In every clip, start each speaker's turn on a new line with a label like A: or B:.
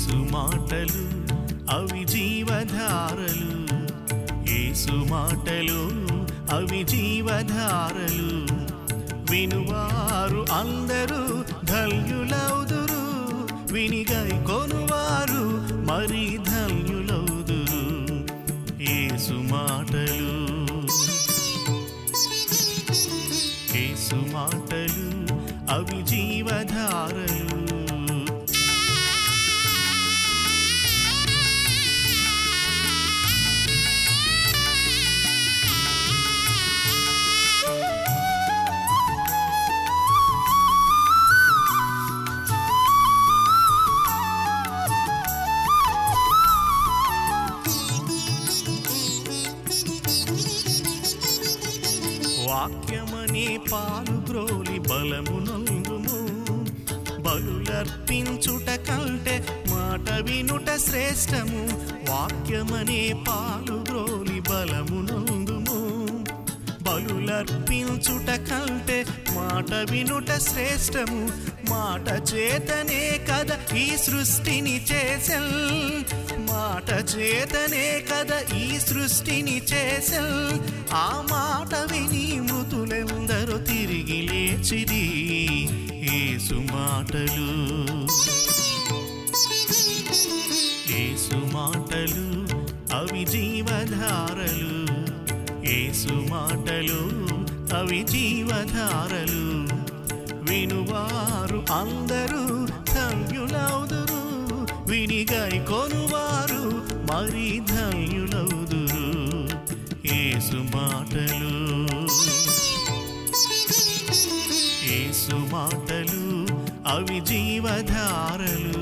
A: ఏసు మాటలు అవి జీవధారలు ఏసు మాటలు అవి జీవధారలు వినువారు అందరూ ధన్యులౌదురు వినిగై కొనువారు మరి ధన్యులౌదురు ఏసు మాటలు ఏసు మాటలు అవి జీవధారలు వాక్యమనే పాలు గ్రోలి బలమునందుము బలులర్పించుట కంటే మాట వినుట శ్రేష్టము వాక్యమనే పాలు గ్రోలి బలమునందుము బలులర్పించుట కంటే మాట వినుట శ్రేష్టము మాట చేతనే కదా ఈ సృష్టిని చేసెల్ మాట చేతనే కదా ఈ సృష్టిని చేసెల్ ఆ మాట విని మృతులెందరూ తిరిగి లేచిది ఏసు మాటలు ఏసు మాటలు అవి జీవధారలు ఏసు మాటలు అవి జీవధారలు వినువారు అందరూ ధన్యులౌదురు వినిగై కొనువారు మరి ధన్యులౌదురు ఏసు మాటలు ఏసు మాటలు అవి జీవధారలు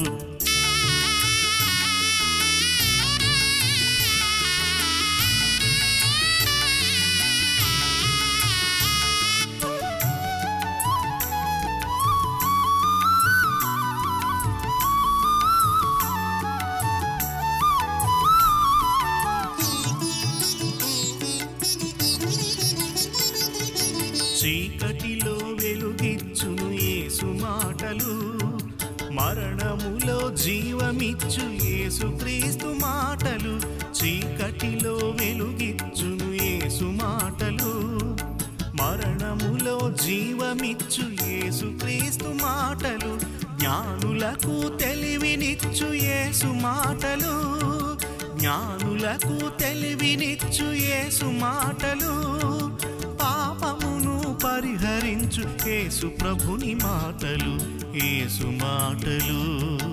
A: చీకటిలో వెలుగిచ్చును యేసు మాటలు మరణములో జీవమిచ్చు యేసు క్రీస్తు మాటలు చీకటిలో వెలుగిచ్చును యేసు మాటలు మరణములో జీవమిచ్చు యేసు క్రీస్తు మాటలు జ్ఞానులకు తెలివినిచ్చు యేసు మాటలు జ్ఞానులకు తెలివినిచ్చు యేసు మాటలు పాపమును పరిహరించు యేసు ప్రభుని మాటలు యేసు మాటలు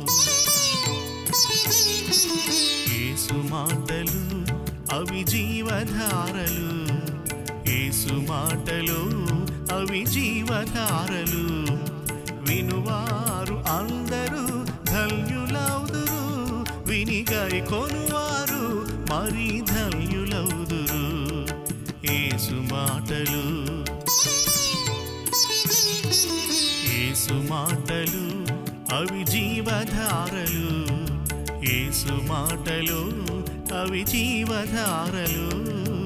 A: యేసు మాటలు అవి జీవధారలు యేసు మాటలు అవి జీవధారలు వినువారు అందరూ ధన్యులౌదురు వినిగై కొనువారు మరి ధన్యులౌదురు ఏసు మాటలు ఏసు మాటలు అవి జీవధారలు ఏసు మాటలు అవి జీవధారలు